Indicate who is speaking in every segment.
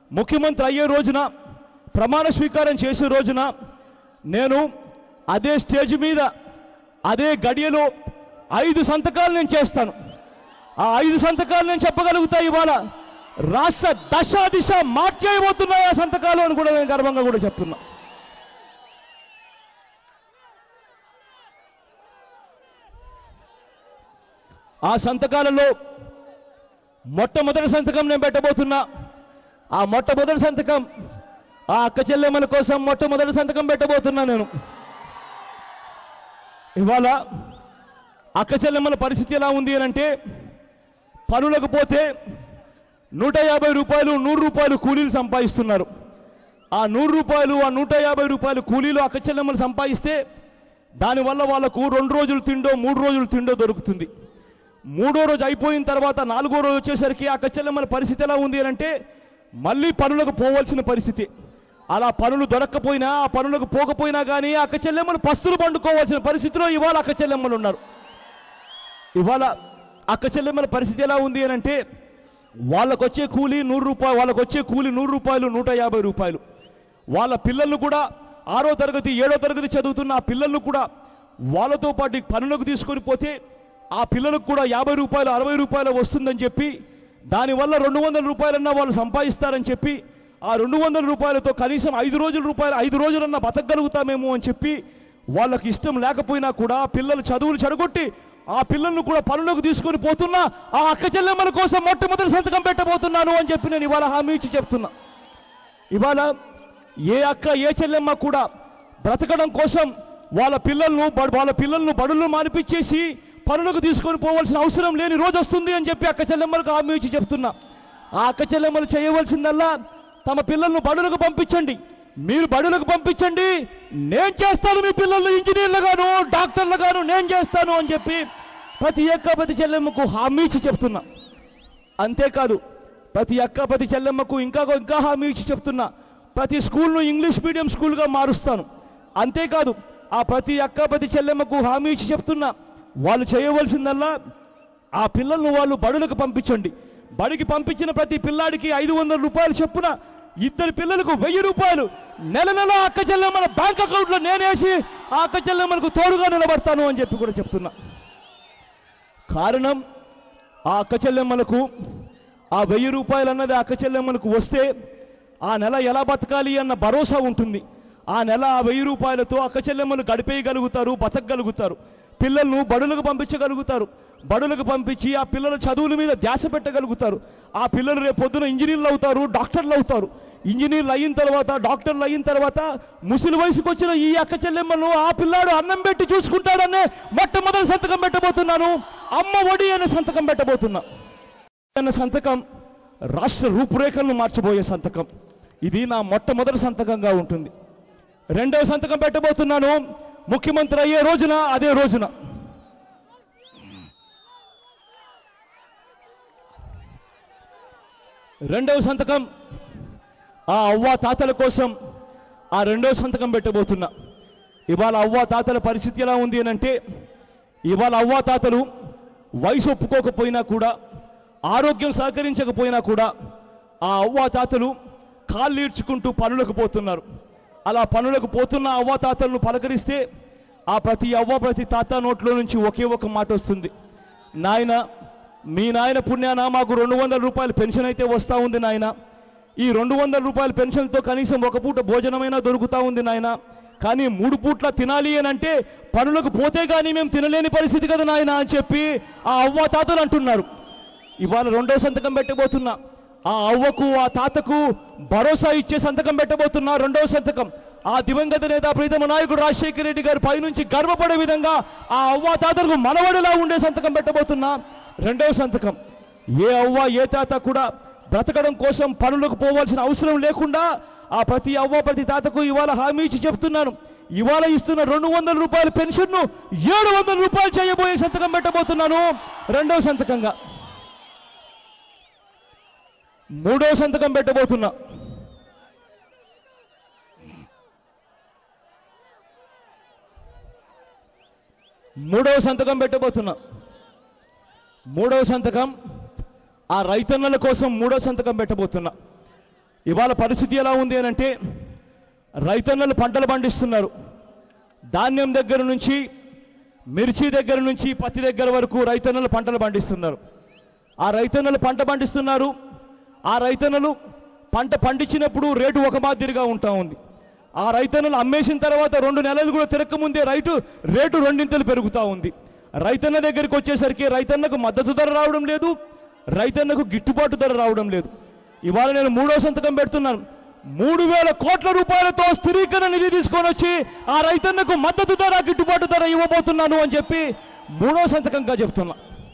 Speaker 1: ముఖ్యమంత్రి అయ్యే రోజున ప్రమాణ స్వీకారం చేసే రోజున నేను అదే స్టేజ్ మీద అదే గడియలో ఐదు సంతకాలు నేను చేస్తాను ఆ ఐదు సంతకాలు నేను చెప్పగలుగుతా ఇవాళ రాష్ట్ర దశ దిశ మార్చేయబోతున్నాయి ఆ సంతకాలు అని కూడా నేను గర్వంగా కూడా చెప్తున్నా ఆ సంతకాలలో మొట్టమొదటి సంతకం నేను పెట్టబోతున్నా ఆ మొట్టమొదటి సంతకం ఆ అక్క చెల్లెమ్మల కోసం మొట్టమొదటి సంతకం పెట్టబోతున్నా నేను ఇవాళ అక్క చెల్లెమ్మల పరిస్థితి ఎలా ఉంది అని అంటే పనులకు పోతే నూట యాభై రూపాయలు నూరు రూపాయలు కూలీలు సంపాదిస్తున్నారు ఆ నూరు రూపాయలు ఆ నూట యాభై రూపాయలు కూలీలు అక్క చెల్లెమ్మలు సంపాదిస్తే దానివల్ల వాళ్ళకు రెండు రోజులు తిండో మూడు రోజులు తిండో దొరుకుతుంది మూడో రోజు అయిపోయిన తర్వాత నాలుగో రోజు వచ్చేసరికి ఆ చెల్లెమ్మల పరిస్థితి ఎలా ఉంది అని అంటే మళ్ళీ పనులకు పోవలసిన పరిస్థితి అలా పనులు దొరక్కపోయినా ఆ పనులకు పోకపోయినా కానీ అక్క చెల్లెమ్మలు పస్తులు పండుకోవాల్సిన పరిస్థితిలో ఇవాళ అక్క చెల్లెమ్మలు ఉన్నారు ఇవాళ అక్క చెల్లెమ్మల పరిస్థితి ఎలా ఉంది అని అంటే వాళ్ళకు వచ్చే కూలి నూరు రూపాయలు వాళ్ళకు వచ్చే కూలి నూరు రూపాయలు నూట యాభై రూపాయలు వాళ్ళ పిల్లలు కూడా ఆరో తరగతి ఏడో తరగతి చదువుతున్న ఆ పిల్లలు కూడా వాళ్ళతో పాటు ఈ పనులకు తీసుకొని పోతే ఆ పిల్లలకు కూడా యాభై రూపాయలు అరవై రూపాయలు వస్తుందని చెప్పి దానివల్ల రెండు వందల రూపాయలన్నా వాళ్ళు సంపాదిస్తారని చెప్పి ఆ రెండు వందల రూపాయలతో కనీసం ఐదు రోజుల రూపాయలు ఐదు రోజులన్నా బతకగలుగుతామేమో అని చెప్పి వాళ్ళకి ఇష్టం లేకపోయినా కూడా పిల్లలు చదువులు చెడగొట్టి ఆ పిల్లలను కూడా పనులకు తీసుకొని పోతున్నా ఆ అక్క చెల్లెమ్మల కోసం మొట్టమొదటి సంతకం పెట్టబోతున్నాను అని చెప్పి నేను ఇవాళ హామీ ఇచ్చి చెప్తున్నా ఇవాళ ఏ అక్క ఏ చెల్లెమ్మ కూడా బ్రతకడం కోసం వాళ్ళ పిల్లలను బ- వాళ్ళ పిల్లలను బడులు మానిపించేసి పనులకు తీసుకొని పోవాల్సిన అవసరం లేని రోజు వస్తుంది అని చెప్పి అక్క చెల్లెమ్మలకు హామీ ఇచ్చి చెప్తున్నా ఆ అక్క చెల్లెమ్మలు చేయవలసిందల్లా తమ పిల్లలను బడులకు పంపించండి మీరు బడులకు పంపించండి నేను చేస్తాను మీ పిల్లల్ని ఇంజనీర్లుగాను డాక్టర్లుగాను నేను చేస్తాను అని చెప్పి ప్రతి అక్క ప్రతి చెల్లెమ్మకు హామీ ఇచ్చి చెప్తున్నా అంతేకాదు ప్రతి అక్క ప్రతి చెల్లెమ్మకు ఇంకా ఇంకా హామీ ఇచ్చి చెప్తున్నా ప్రతి స్కూల్ను ఇంగ్లీష్ మీడియం స్కూల్గా మారుస్తాను అంతేకాదు ఆ ప్రతి అక్క ప్రతి చెల్లెమ్మకు హామీ ఇచ్చి చెప్తున్నా వాళ్ళు చేయవలసిందల్లా ఆ పిల్లలను వాళ్ళు బడులకు పంపించండి బడికి పంపించిన ప్రతి పిల్లాడికి ఐదు వందల రూపాయలు చెప్పున ఇద్దరు పిల్లలకు వెయ్యి రూపాయలు నెల నెల అక్క చెల్లెమ్మల బ్యాంక్ అకౌంట్లో నేనేసి ఆ అక్క చెల్లెమ్మలకు తోడుగా నిలబడతాను అని చెప్పి కూడా చెప్తున్నా కారణం ఆ అక్క చెల్లెమ్మలకు ఆ వెయ్యి రూపాయలు అన్నది ఆ అక్క చెల్లెమ్మలకు వస్తే ఆ నెల ఎలా బతకాలి అన్న భరోసా ఉంటుంది ఆ నెల ఆ వెయ్యి రూపాయలతో అక్క చెల్లెమ్మలు గడిపేయగలుగుతారు బతకగలుగుతారు పిల్లలను బడులకు పంపించగలుగుతారు బడులకు పంపించి ఆ పిల్లల చదువుల మీద ధ్యాస పెట్టగలుగుతారు ఆ పిల్లలు రేపు పొద్దున ఇంజనీర్లు అవుతారు డాక్టర్లు అవుతారు ఇంజనీర్లు అయిన తర్వాత డాక్టర్లు అయిన తర్వాత ముసలి వయసుకు వచ్చిన ఈ అక్క చెల్లెమ్మను ఆ పిల్లాడు అన్నం పెట్టి చూసుకుంటాడనే మొట్టమొదటి సంతకం పెట్టబోతున్నాను అమ్మ ఒడి అనే సంతకం పెట్టబోతున్నా అన్న సంతకం రాష్ట్ర రూపురేఖలను మార్చబోయే సంతకం ఇది నా మొట్టమొదటి సంతకంగా ఉంటుంది రెండవ సంతకం పెట్టబోతున్నాను ముఖ్యమంత్రి అయ్యే రోజున అదే రోజున రెండవ సంతకం ఆ అవ్వ తాతల కోసం ఆ రెండవ సంతకం పెట్టబోతున్నా ఇవాళ అవ్వ తాతల పరిస్థితి ఎలా ఉంది అని అంటే ఇవాళ అవ్వ తాతలు వయసు ఒప్పుకోకపోయినా కూడా ఆరోగ్యం సహకరించకపోయినా కూడా ఆ అవ్వ తాతలు కాళ్ళు ఈడ్చుకుంటూ పనులకు పోతున్నారు అలా పనులకు పోతున్న అవ్వ తాతలను పలకరిస్తే ఆ ప్రతి అవ్వ ప్రతి తాత నోట్లో నుంచి ఒకే ఒక మాట వస్తుంది నాయన మీ నాయన పుణ్యాన మాకు రెండు వందల రూపాయల పెన్షన్ అయితే వస్తూ ఉంది నాయన ఈ రెండు వందల రూపాయల పెన్షన్తో కనీసం ఒక పూట భోజనమైనా దొరుకుతా ఉంది నాయన కానీ మూడు పూట్ల తినాలి అని అంటే పనులకు పోతే కానీ మేము తినలేని పరిస్థితి కదా నాయన అని చెప్పి ఆ అవ్వ తాతలు అంటున్నారు ఇవాళ రెండో సంతకం పెట్టబోతున్నా ఆ అవ్వకు ఆ తాతకు భరోసా ఇచ్చే సంతకం పెట్టబోతున్నా రెండవ సంతకం ఆ దివంగత నేత ప్రీతమ నాయకుడు రాజశేఖర రెడ్డి గారి పైనుంచి గర్వపడే విధంగా ఆ అవ్వ తాతలకు మనవడిలా ఉండే సంతకం పెట్టబోతున్నా రెండవ సంతకం ఏ అవ్వ ఏ తాత కూడా బ్రతకడం కోసం పనులకు పోవాల్సిన అవసరం లేకుండా ఆ ప్రతి అవ్వ ప్రతి తాతకు ఇవాళ హామీ ఇచ్చి చెప్తున్నాను ఇవాళ ఇస్తున్న రెండు వందల రూపాయల పెన్షన్ను ఏడు వందల రూపాయలు చేయబోయే సంతకం పెట్టబోతున్నాను రెండవ సంతకంగా మూడో సంతకం పెట్టబోతున్నా మూడవ సంతకం పెట్టబోతున్నా మూడవ సంతకం ఆ రైతన్నల కోసం మూడో సంతకం పెట్టబోతున్నా ఇవాళ పరిస్థితి ఎలా ఉంది అని అంటే రైతన్నలు పంటలు పండిస్తున్నారు ధాన్యం దగ్గర నుంచి మిర్చి దగ్గర నుంచి పత్తి దగ్గర వరకు రైతన్నలు పంటలు పండిస్తున్నారు ఆ రైతన్నలు పంట పండిస్తున్నారు ఆ రైతన్నలు పంట పండించినప్పుడు రేటు ఒక మాదిరిగా ఉంటా ఉంది ఆ రైతన్నలు అమ్మేసిన తర్వాత రెండు నెలలు కూడా తిరగకముందే రైతు రేటు రెండింతలు పెరుగుతూ ఉంది రైతన్న దగ్గరికి వచ్చేసరికి రైతన్నకు మద్దతు ధర రావడం లేదు రైతన్నకు గిట్టుబాటు ధర రావడం లేదు ఇవాళ నేను మూడో సంతకం పెడుతున్నాను మూడు వేల కోట్ల రూపాయలతో స్థిరీకరణ నిధి తీసుకొని వచ్చి ఆ రైతన్నకు మద్దతు ధర గిట్టుబాటు ధర ఇవ్వబోతున్నాను అని చెప్పి మూడో సంతకంగా చెప్తున్నా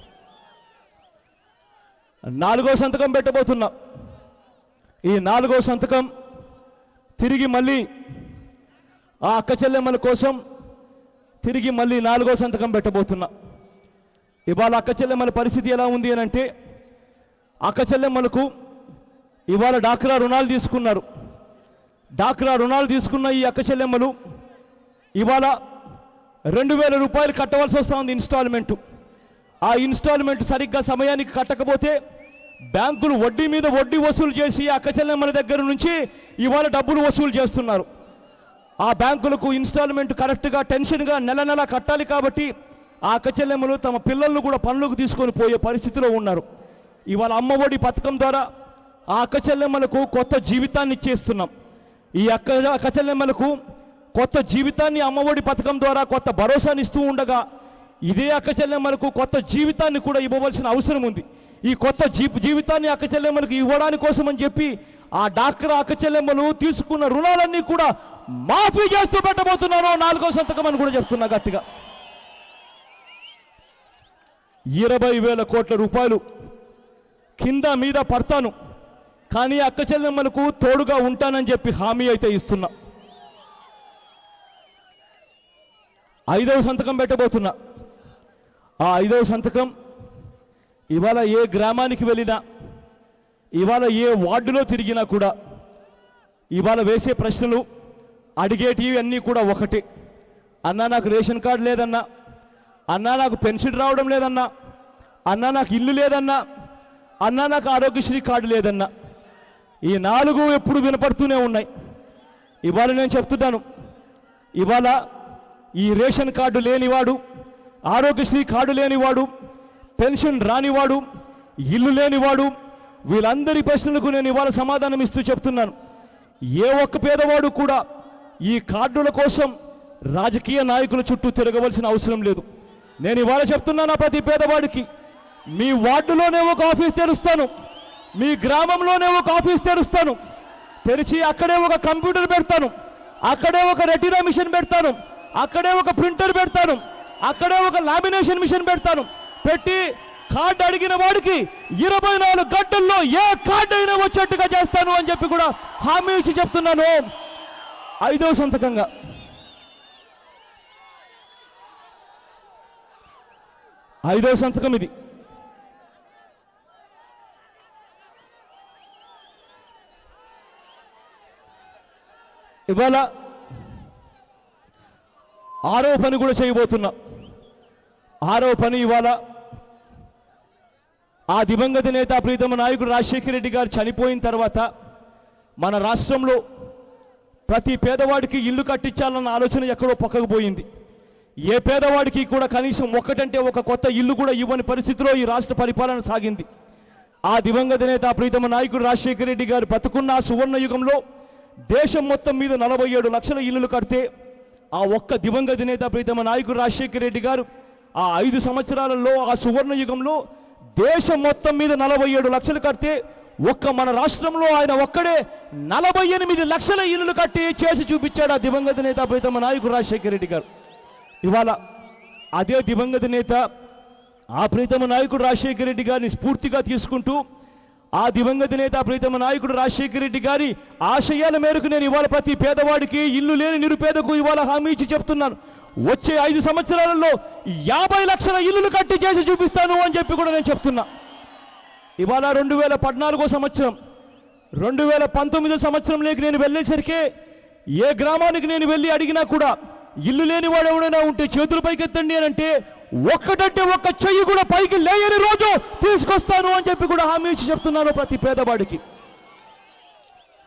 Speaker 1: నాలుగో సంతకం పెట్టబోతున్నా ఈ నాలుగో సంతకం తిరిగి మళ్ళీ ఆ అక్క చెల్లెమ్మల కోసం తిరిగి మళ్ళీ నాలుగో సంతకం పెట్టబోతున్నా ఇవాళ అక్క చెల్లెమ్మల పరిస్థితి ఎలా ఉంది అని అంటే అక్క చెల్లెమ్మలకు ఇవాళ డాక్రా రుణాలు తీసుకున్నారు డాక్రా రుణాలు తీసుకున్న ఈ అక్క చెల్లెమ్మలు ఇవాళ రెండు వేల రూపాయలు కట్టవలసి వస్తూ ఉంది ఇన్స్టాల్మెంటు ఆ ఇన్స్టాల్మెంట్ సరిగ్గా సమయానికి కట్టకపోతే బ్యాంకులు వడ్డీ మీద వడ్డీ వసూలు చేసి అక్క చెల్లెమ్మల దగ్గర నుంచి ఇవాళ డబ్బులు వసూలు చేస్తున్నారు ఆ బ్యాంకులకు ఇన్స్టాల్మెంట్ కరెక్ట్గా టెన్షన్గా నెల నెల కట్టాలి కాబట్టి ఆ అక్క చెల్లెమ్మలు తమ పిల్లలను కూడా పనులకు తీసుకొని పోయే పరిస్థితిలో ఉన్నారు ఇవాళ అమ్మఒడి పథకం ద్వారా ఆ అక్క చెల్లెమ్మలకు కొత్త జీవితాన్ని ఇచ్చేస్తున్నాం ఈ అక్క అక్క చెల్లెమ్మలకు కొత్త జీవితాన్ని అమ్మఒడి పథకం ద్వారా కొత్త భరోసాని ఇస్తూ ఉండగా ఇదే అక్క చెల్లెమ్మలకు కొత్త జీవితాన్ని కూడా ఇవ్వవలసిన అవసరం ఉంది ఈ కొత్త జీ జీవితాన్ని అక్క చెల్లెమ్మలకు ఇవ్వడానికి కోసం అని చెప్పి ఆ డాక్టర్ అక్క చెల్లెమ్మలు తీసుకున్న రుణాలన్నీ కూడా మాఫీ చేస్తూ పెట్టబోతున్నాను నాలుగో సంతకం అని కూడా చెప్తున్నా గట్టిగా ఇరవై వేల కోట్ల రూపాయలు కింద మీద పడతాను కానీ అక్క చెల్లెమ్మలకు తోడుగా ఉంటానని చెప్పి హామీ అయితే ఇస్తున్నా ఐదవ సంతకం పెట్టబోతున్నా ఆ ఐదవ సంతకం ఇవాళ ఏ గ్రామానికి వెళ్ళినా ఇవాళ ఏ వార్డులో తిరిగినా కూడా ఇవాళ వేసే ప్రశ్నలు అడిగేటివి అన్నీ కూడా ఒకటే అన్నా నాకు రేషన్ కార్డు లేదన్నా అన్నా నాకు పెన్షన్ రావడం లేదన్నా అన్నా నాకు ఇల్లు లేదన్నా అన్నా నాకు ఆరోగ్యశ్రీ కార్డు లేదన్నా ఈ నాలుగు ఎప్పుడు వినపడుతూనే ఉన్నాయి ఇవాళ నేను చెప్తున్నాను ఇవాళ ఈ రేషన్ కార్డు లేనివాడు ఆరోగ్యశ్రీ కార్డు లేనివాడు పెన్షన్ రానివాడు ఇల్లు లేనివాడు వీళ్ళందరి ప్రశ్నలకు నేను ఇవాళ సమాధానం ఇస్తూ చెప్తున్నాను ఏ ఒక్క పేదవాడు కూడా ఈ కార్డుల కోసం రాజకీయ నాయకుల చుట్టూ తిరగవలసిన అవసరం లేదు నేను ఇవాళ చెప్తున్నాను ఆ ప్రతి పేదవాడికి మీ వార్డులోనే ఒక ఆఫీస్ తెరుస్తాను మీ గ్రామంలోనే ఒక ఆఫీస్ తెరుస్తాను తెరిచి అక్కడే ఒక కంప్యూటర్ పెడతాను అక్కడే ఒక రెటీనా మిషన్ పెడతాను అక్కడే ఒక ప్రింటర్ పెడతాను అక్కడే ఒక లామినేషన్ మిషన్ పెడతాను పెట్టి కార్డు అడిగిన వాడికి ఇరవై నాలుగు గంటల్లో ఏ కార్డు అయినా వచ్చేట్టుగా చేస్తాను అని చెప్పి కూడా హామీ ఇచ్చి చెప్తున్నాను ఐదో సంతకంగా ఐదో సంతకం ఇది ఇవాళ ఆరో పని కూడా చేయబోతున్నా ఆరో పని ఇవాళ ఆ దివంగత నేత ప్రీతమ నాయకుడు రాజశేఖర రెడ్డి గారు చనిపోయిన తర్వాత మన రాష్ట్రంలో ప్రతి పేదవాడికి ఇల్లు కట్టించాలన్న ఆలోచన ఎక్కడో పక్కకు పోయింది ఏ పేదవాడికి కూడా కనీసం ఒక్కటంటే ఒక కొత్త ఇల్లు కూడా ఇవ్వని పరిస్థితిలో ఈ రాష్ట్ర పరిపాలన సాగింది ఆ దివంగత నేత ప్రీతమ నాయకుడు రాజశేఖర రెడ్డి గారు బతుకున్న ఆ సువర్ణ యుగంలో దేశం మొత్తం మీద నలభై ఏడు లక్షల ఇల్లులు కడితే ఆ ఒక్క దివంగత నేత ప్రీతమ నాయకుడు రాజశేఖర రెడ్డి గారు ఆ ఐదు సంవత్సరాలలో ఆ సువర్ణ యుగంలో దేశం మొత్తం మీద నలభై ఏడు లక్షలు కడితే ఒక్క మన రాష్ట్రంలో ఆయన ఒక్కడే నలభై ఎనిమిది లక్షల ఇల్లులు కట్టి చేసి చూపించాడు ఆ దివంగత నేత ప్రీతమ నాయకుడు రాజశేఖర రెడ్డి గారు ఇవాళ అదే దివంగత నేత ఆ ప్రీతమ నాయకుడు రాజశేఖర రెడ్డి గారిని స్ఫూర్తిగా తీసుకుంటూ ఆ దివంగత నేత ప్రీతమ నాయకుడు రాజశేఖర రెడ్డి గారి ఆశయాల మేరకు నేను ఇవాళ ప్రతి పేదవాడికి ఇల్లు లేని నిరుపేదకు ఇవాళ హామీ ఇచ్చి చెప్తున్నాను వచ్చే ఐదు సంవత్సరాలలో యాభై లక్షల ఇల్లులు కట్టి చేసి చూపిస్తాను అని చెప్పి కూడా నేను చెప్తున్నా ఇవాళ రెండు వేల పద్నాలుగో సంవత్సరం రెండు వేల పంతొమ్మిదో సంవత్సరంలోకి నేను వెళ్ళేసరికి ఏ గ్రామానికి నేను వెళ్ళి అడిగినా కూడా ఇల్లు లేని వాడు ఎవడైనా ఉంటే చేతులు పైకెత్తండి అని అంటే ఒక్కటంటే ఒక్క చెయ్యి కూడా పైకి లేయని రోజు తీసుకొస్తాను అని చెప్పి కూడా హామీ ఇచ్చి చెప్తున్నాను ప్రతి పేదవాడికి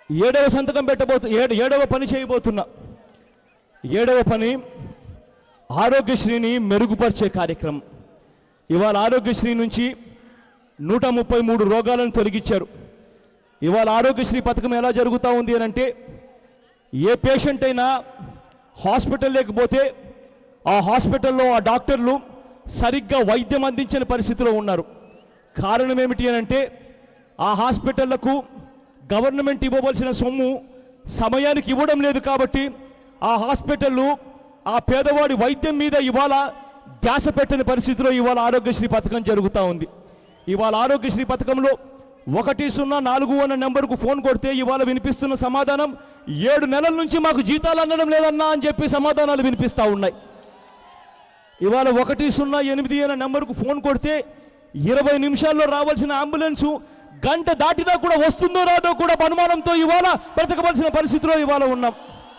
Speaker 1: ఏడవ సంతకం పెట్టబోతు ఏడు ఏడవ పని చేయబోతున్నా ఏడవ పని ఆరోగ్యశ్రీని మెరుగుపరిచే కార్యక్రమం ఇవాళ ఆరోగ్యశ్రీ నుంచి నూట ముప్పై మూడు రోగాలను తొలగించారు ఇవాళ ఆరోగ్యశ్రీ పథకం ఎలా జరుగుతూ ఉంది అని అంటే ఏ పేషెంట్ అయినా హాస్పిటల్ లేకపోతే ఆ హాస్పిటల్లో ఆ డాక్టర్లు సరిగ్గా వైద్యం అందించని పరిస్థితిలో ఉన్నారు కారణం ఏమిటి అని అంటే ఆ హాస్పిటళ్లకు గవర్నమెంట్ ఇవ్వవలసిన సొమ్ము సమయానికి ఇవ్వడం లేదు కాబట్టి ఆ హాస్పిటళ్ళు ఆ పేదవాడి వైద్యం మీద ఇవాళ ధ్యాస పెట్టని పరిస్థితిలో ఇవాళ ఆరోగ్యశ్రీ పథకం జరుగుతూ ఉంది ఇవాళ ఆరోగ్యశ్రీ పథకంలో ఒకటి సున్నా నాలుగు అన్న నెంబర్కు ఫోన్ కొడితే ఇవాళ వినిపిస్తున్న సమాధానం ఏడు నెలల నుంచి మాకు జీతాలు అందడం లేదన్నా అని చెప్పి సమాధానాలు వినిపిస్తూ ఉన్నాయి ఇవాళ ఒకటి సున్నా ఎనిమిది అనే నెంబర్కు ఫోన్ కొడితే ఇరవై నిమిషాల్లో రావాల్సిన అంబులెన్సు గంట దాటినా కూడా వస్తుందో రాదో కూడా అనుమానంతో ఇవాళ బ్రతకవలసిన పరిస్థితిలో ఇవాళ ఉన్నాం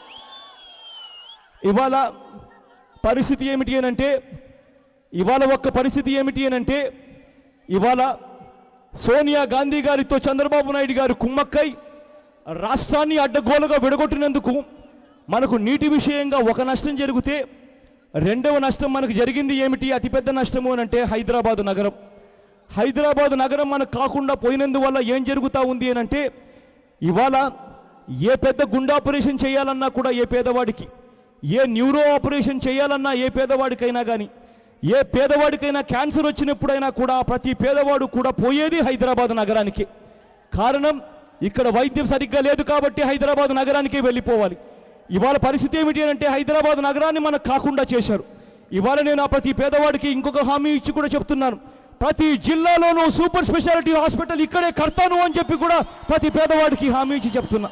Speaker 1: ఇవాళ పరిస్థితి ఏమిటి అని అంటే ఇవాళ ఒక్క పరిస్థితి ఏమిటి అని అంటే ఇవాళ సోనియా గాంధీ గారితో చంద్రబాబు నాయుడు గారు కుమ్మక్కై రాష్ట్రాన్ని అడ్డగోలుగా విడగొట్టినందుకు మనకు నీటి విషయంగా ఒక నష్టం జరిగితే రెండవ నష్టం మనకు జరిగింది ఏమిటి అతిపెద్ద నష్టము అని అంటే హైదరాబాదు నగరం హైదరాబాదు నగరం మనకు కాకుండా పోయినందువల్ల ఏం జరుగుతూ ఉంది అని అంటే ఇవాళ ఏ పెద్ద గుండె ఆపరేషన్ చేయాలన్నా కూడా ఏ పేదవాడికి ఏ న్యూరో ఆపరేషన్ చేయాలన్నా ఏ పేదవాడికైనా కానీ ఏ పేదవాడికైనా క్యాన్సర్ వచ్చినప్పుడైనా కూడా ప్రతి పేదవాడు కూడా పోయేది హైదరాబాద్ నగరానికి కారణం ఇక్కడ వైద్యం సరిగ్గా లేదు కాబట్టి హైదరాబాద్ నగరానికే వెళ్ళిపోవాలి ఇవాళ పరిస్థితి ఏమిటి అని అంటే హైదరాబాద్ నగరాన్ని మనకు కాకుండా చేశారు ఇవాళ నేను ఆ ప్రతి పేదవాడికి ఇంకొక హామీ ఇచ్చి కూడా చెప్తున్నాను ప్రతి జిల్లాలోనూ సూపర్ స్పెషాలిటీ హాస్పిటల్ ఇక్కడే కడతాను అని చెప్పి కూడా ప్రతి పేదవాడికి హామీ ఇచ్చి చెప్తున్నా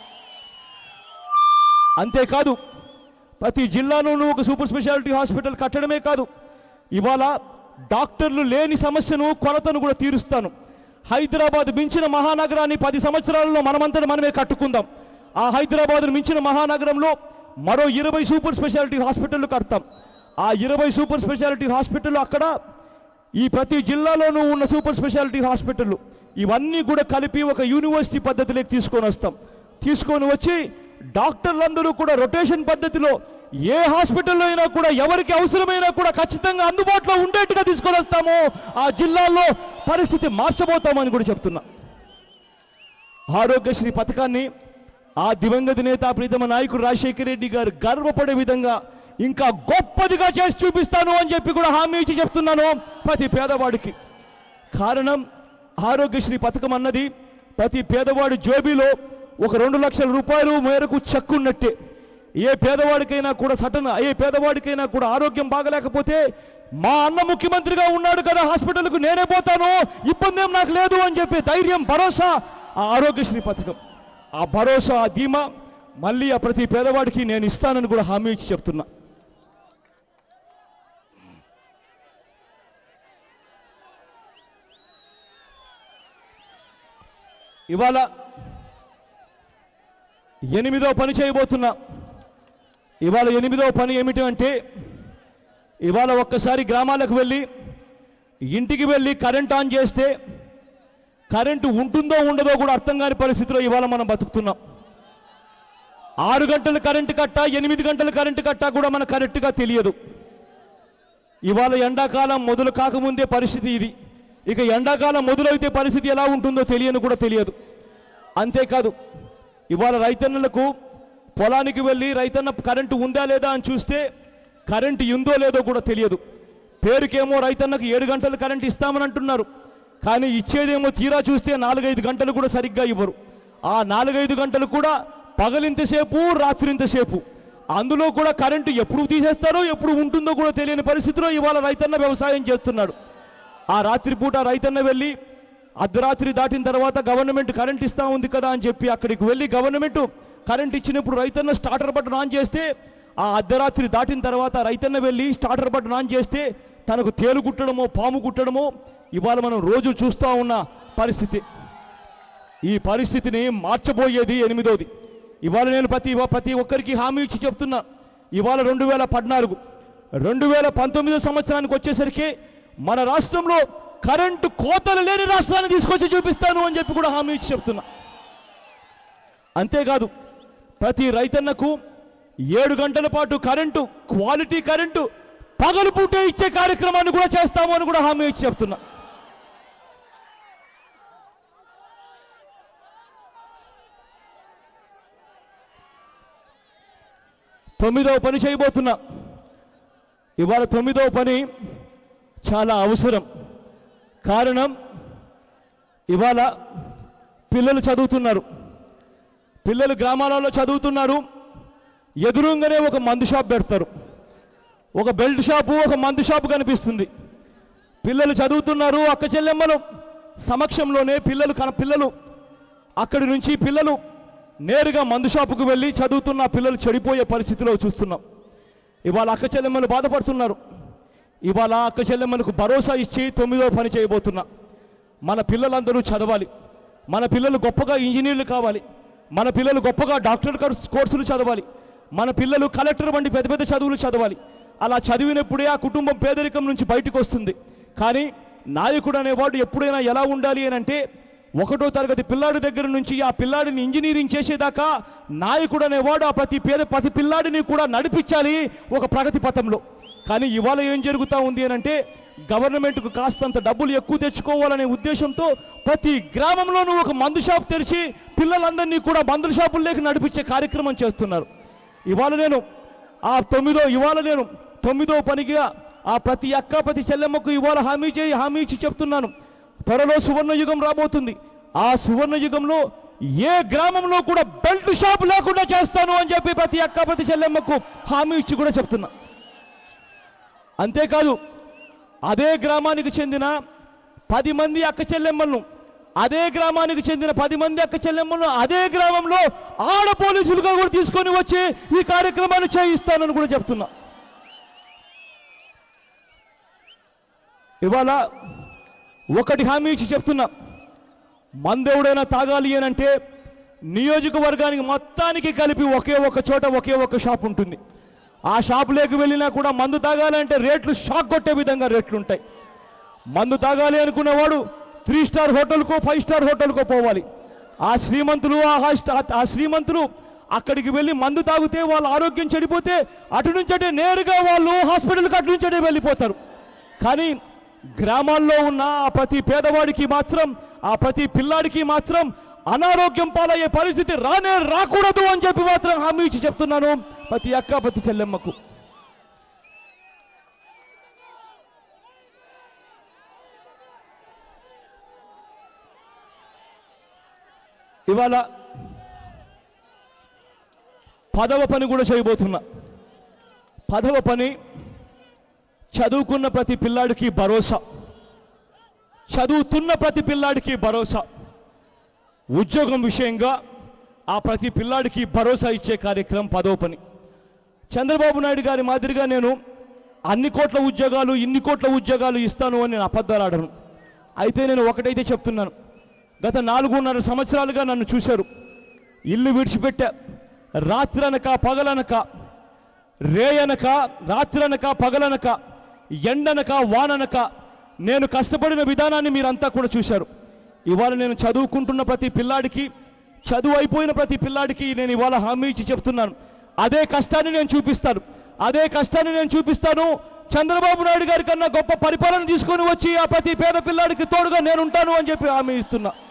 Speaker 1: అంతేకాదు ప్రతి జిల్లాలోనూ ఒక సూపర్ స్పెషాలిటీ హాస్పిటల్ కట్టడమే కాదు ఇవాళ డాక్టర్లు లేని సమస్యను కొరతను కూడా తీరుస్తాను హైదరాబాద్ మించిన మహానగరాన్ని పది సంవత్సరాలలో మనమంతట మనమే కట్టుకుందాం ఆ హైదరాబాద్ మించిన మహానగరంలో మరో ఇరవై సూపర్ స్పెషాలిటీ హాస్పిటల్ కడతాం ఆ ఇరవై సూపర్ స్పెషాలిటీ హాస్పిటల్ అక్కడ ఈ ప్రతి జిల్లాలోనూ ఉన్న సూపర్ స్పెషాలిటీ హాస్పిటల్ ఇవన్నీ కూడా కలిపి ఒక యూనివర్సిటీ పద్ధతిలోకి తీసుకొని వస్తాం తీసుకొని వచ్చి డాక్టర్లందరూ కూడా రొటేషన్ పద్ధతిలో ఏ హాస్పిటల్లో అయినా కూడా ఎవరికి అవసరమైనా కూడా ఖచ్చితంగా అందుబాటులో ఉండేట్టుగా తీసుకొని వస్తాము ఆ జిల్లాల్లో పరిస్థితి మార్చబోతామని కూడా చెప్తున్నా ఆరోగ్యశ్రీ పథకాన్ని ఆ దివంగత నేత ప్రీతమ నాయకుడు రాజశేఖర రెడ్డి గారు గర్వపడే విధంగా ఇంకా గొప్పదిగా చేసి చూపిస్తాను అని చెప్పి కూడా హామీ ఇచ్చి చెప్తున్నాను ప్రతి పేదవాడికి కారణం ఆరోగ్యశ్రీ పథకం అన్నది ప్రతి పేదవాడి జోబీలో ఒక రెండు లక్షల రూపాయలు మేరకు చెక్ ఉన్నట్టే ఏ పేదవాడికైనా కూడా సటన్ ఏ పేదవాడికైనా కూడా ఆరోగ్యం బాగలేకపోతే మా అన్న ముఖ్యమంత్రిగా ఉన్నాడు కదా హాస్పిటల్కు నేనే పోతాను ఇబ్బంది ఏం నాకు లేదు అని చెప్పి ధైర్యం భరోసా ఆ ఆరోగ్యశ్రీ పథకం ఆ భరోసా ఆ ధీమా మళ్ళీ ఆ ప్రతి పేదవాడికి నేను ఇస్తానని కూడా హామీ ఇచ్చి చెప్తున్నా ఇవాళ ఎనిమిదో పని చేయబోతున్నా ఇవాళ ఎనిమిదో పని ఏమిటి అంటే ఇవాళ ఒక్కసారి గ్రామాలకు వెళ్ళి ఇంటికి వెళ్ళి కరెంట్ ఆన్ చేస్తే కరెంటు ఉంటుందో ఉండదో కూడా అర్థం కాని పరిస్థితిలో ఇవాళ మనం బతుకుతున్నాం ఆరు గంటల కరెంటు కట్ట ఎనిమిది గంటల కరెంటు కట్ట కూడా మనకు కరెక్ట్గా తెలియదు ఇవాళ ఎండాకాలం మొదలు కాకముందే పరిస్థితి ఇది ఇక ఎండాకాలం మొదలైతే పరిస్థితి ఎలా ఉంటుందో తెలియని కూడా తెలియదు అంతేకాదు ఇవాళ రైతన్నలకు పొలానికి వెళ్ళి రైతన్న కరెంటు ఉందా లేదా అని చూస్తే కరెంటు ఉందో లేదో కూడా తెలియదు పేరుకేమో రైతన్నకు ఏడు గంటలు కరెంటు ఇస్తామని అంటున్నారు కానీ ఇచ్చేదేమో తీరా చూస్తే నాలుగైదు గంటలు కూడా సరిగ్గా ఇవ్వరు ఆ నాలుగైదు గంటలు కూడా పగలింతసేపు రాత్రింతసేపు అందులో కూడా కరెంటు ఎప్పుడు తీసేస్తారో ఎప్పుడు ఉంటుందో కూడా తెలియని పరిస్థితిలో ఇవాళ రైతన్న వ్యవసాయం చేస్తున్నాడు ఆ రాత్రిపూట రైతన్న వెళ్ళి అర్ధరాత్రి దాటిన తర్వాత గవర్నమెంట్ కరెంట్ ఇస్తా ఉంది కదా అని చెప్పి అక్కడికి వెళ్ళి గవర్నమెంట్ కరెంట్ ఇచ్చినప్పుడు రైతన్న స్టార్టర్ బటన్ ఆన్ చేస్తే ఆ అర్ధరాత్రి దాటిన తర్వాత రైతన్న వెళ్ళి స్టార్టర్ బటన్ ఆన్ చేస్తే తనకు తేలు కుట్టడమో పాము కుట్టడమో ఇవాళ మనం రోజు చూస్తూ ఉన్న పరిస్థితి ఈ పరిస్థితిని మార్చబోయేది ఎనిమిదోది ఇవాళ నేను ప్రతి ప్రతి ఒక్కరికి హామీ ఇచ్చి చెప్తున్నా ఇవాళ రెండు వేల పద్నాలుగు రెండు వేల పంతొమ్మిదో సంవత్సరానికి వచ్చేసరికి మన రాష్ట్రంలో కరెంటు కోతలు లేని రాష్ట్రాన్ని తీసుకొచ్చి చూపిస్తాను అని చెప్పి కూడా హామీ ఇచ్చి చెప్తున్నా అంతేకాదు ప్రతి రైతన్నకు ఏడు గంటల పాటు కరెంటు క్వాలిటీ కరెంటు పగలు పూటే ఇచ్చే కార్యక్రమాన్ని కూడా చేస్తాము అని కూడా హామీ ఇచ్చి చెప్తున్నా తొమ్మిదవ పని చేయబోతున్నా ఇవాళ తొమ్మిదవ పని చాలా అవసరం కారణం ఇవాళ పిల్లలు చదువుతున్నారు పిల్లలు గ్రామాలలో చదువుతున్నారు ఎదురుగానే ఒక మందు షాప్ పెడతారు ఒక బెల్ట్ షాపు ఒక మందు షాపు కనిపిస్తుంది పిల్లలు చదువుతున్నారు అక్క చెల్లెమ్మలు సమక్షంలోనే పిల్లలు కన పిల్లలు అక్కడి నుంచి పిల్లలు నేరుగా మందు షాపుకు వెళ్ళి చదువుతున్న పిల్లలు చెడిపోయే పరిస్థితిలో చూస్తున్నాం ఇవాళ అక్క చెల్లెమ్మలు బాధపడుతున్నారు ఇవాళ అక్క చెల్లెమ్మలకు భరోసా ఇచ్చి తొమ్మిదో పని చేయబోతున్నా మన పిల్లలందరూ చదవాలి మన పిల్లలు గొప్పగా ఇంజనీర్లు కావాలి మన పిల్లలు గొప్పగా డాక్టర్ కోర్స్- కోర్సులు చదవాలి మన పిల్లలు కలెక్టర్ వంటి పెద్ద పెద్ద చదువులు చదవాలి అలా చదివినప్పుడే ఆ కుటుంబం పేదరికం నుంచి బయటకు వస్తుంది కానీ నాయకుడు అనేవాడు ఎప్పుడైనా ఎలా ఉండాలి అని అంటే ఒకటో తరగతి పిల్లాడి దగ్గర నుంచి ఆ పిల్లాడిని ఇంజనీరింగ్ చేసేదాకా నాయకుడు అనేవాడు ఆ ప్రతి పేద ప్రతి పిల్లాడిని కూడా నడిపించాలి ఒక ప్రగతి పథంలో కానీ ఇవాళ ఏం జరుగుతూ ఉంది అని అంటే గవర్నమెంట్కు కాస్తంత డబ్బులు ఎక్కువ తెచ్చుకోవాలనే ఉద్దేశంతో ప్రతి గ్రామంలోనూ ఒక మందు షాప్ తెరిచి పిల్లలందరినీ కూడా మందుల షాపుల్లోకి నడిపించే కార్యక్రమం చేస్తున్నారు ఇవాళ నేను ఆ తొమ్మిదో ఇవాళ నేను తొమ్మిదో పనిగా ఆ ప్రతి అక్క ప్రతి చెల్లెమ్మకు ఇవాళ హామీ చేయి హామీ ఇచ్చి చెప్తున్నాను త్వరలో సువర్ణ యుగం రాబోతుంది ఆ సువర్ణ యుగంలో ఏ గ్రామంలో కూడా బెల్ట్ షాప్ లేకుండా చేస్తాను అని చెప్పి ప్రతి అక్క ప్రతి చెల్లెమ్మకు హామీ ఇచ్చి కూడా చెప్తున్నా అంతేకాదు అదే గ్రామానికి చెందిన పది మంది అక్క చెల్లెమ్మలను అదే గ్రామానికి చెందిన పది మంది అక్క చెల్లెమ్మలను అదే గ్రామంలో ఆడ పోలీసులుగా కూడా తీసుకొని వచ్చి ఈ కార్యక్రమాన్ని చేయిస్తానని కూడా చెప్తున్నా ఇవాళ ఒకటి హామీ ఇచ్చి చెప్తున్నా మందెవడైనా తాగాలి అని అంటే నియోజకవర్గానికి మొత్తానికి కలిపి ఒకే ఒక చోట ఒకే ఒక షాప్ ఉంటుంది ఆ షాపులోకి వెళ్ళినా కూడా మందు తాగాలంటే రేట్లు షాక్ కొట్టే విధంగా రేట్లు ఉంటాయి మందు తాగాలి అనుకునేవాడు త్రీ స్టార్ హోటల్కో ఫైవ్ స్టార్ హోటల్కో పోవాలి ఆ శ్రీమంతులు ఆ హై స్టా- ఆ శ్రీమంతులు అక్కడికి వెళ్ళి మందు తాగితే వాళ్ళ ఆరోగ్యం చెడిపోతే అటు నుంచి అంటే నేరుగా వాళ్ళు హాస్పిటల్కి అటు నుంచి అటే వెళ్ళిపోతారు కానీ గ్రామాల్లో ఉన్న ఆ ప్రతి పేదవాడికి మాత్రం ఆ ప్రతి పిల్లాడికి మాత్రం అనారోగ్యం పాలయ్యే పరిస్థితి రానే రాకూడదు అని చెప్పి మాత్రం హామీ ఇచ్చి చెప్తున్నాను ప్రతి అక్క ప్రతి చెల్లెమ్మకు ఇవాళ పదవ పని కూడా చేయబోతున్నా పదవ పని చదువుకున్న ప్రతి పిల్లాడికి భరోసా చదువుతున్న ప్రతి పిల్లాడికి భరోసా ఉద్యోగం విషయంగా ఆ ప్రతి పిల్లాడికి భరోసా ఇచ్చే కార్యక్రమం పదవ పని చంద్రబాబు నాయుడు గారి మాదిరిగా నేను అన్ని కోట్ల ఉద్యోగాలు ఇన్ని కోట్ల ఉద్యోగాలు ఇస్తాను అని నేను అబద్ధాలు ఆడను అయితే నేను ఒకటైతే చెప్తున్నాను గత నాలుగున్నర సంవత్సరాలుగా నన్ను చూశారు ఇల్లు విడిచిపెట్టా రాత్రనక పగలనక రేయనక రాత్రనక పగలనక ఎండనక వాననక నేను కష్టపడిన విధానాన్ని మీరంతా కూడా చూశారు ఇవాళ నేను చదువుకుంటున్న ప్రతి పిల్లాడికి చదువు అయిపోయిన ప్రతి పిల్లాడికి నేను ఇవాళ హామీ ఇచ్చి చెప్తున్నాను అదే కష్టాన్ని నేను చూపిస్తాను అదే కష్టాన్ని నేను చూపిస్తాను చంద్రబాబు నాయుడు గారి కన్నా గొప్ప పరిపాలన తీసుకొని వచ్చి ఆ ప్రతి పేద పిల్లాడికి తోడుగా నేను ఉంటాను అని చెప్పి హామీ ఇస్తున్నా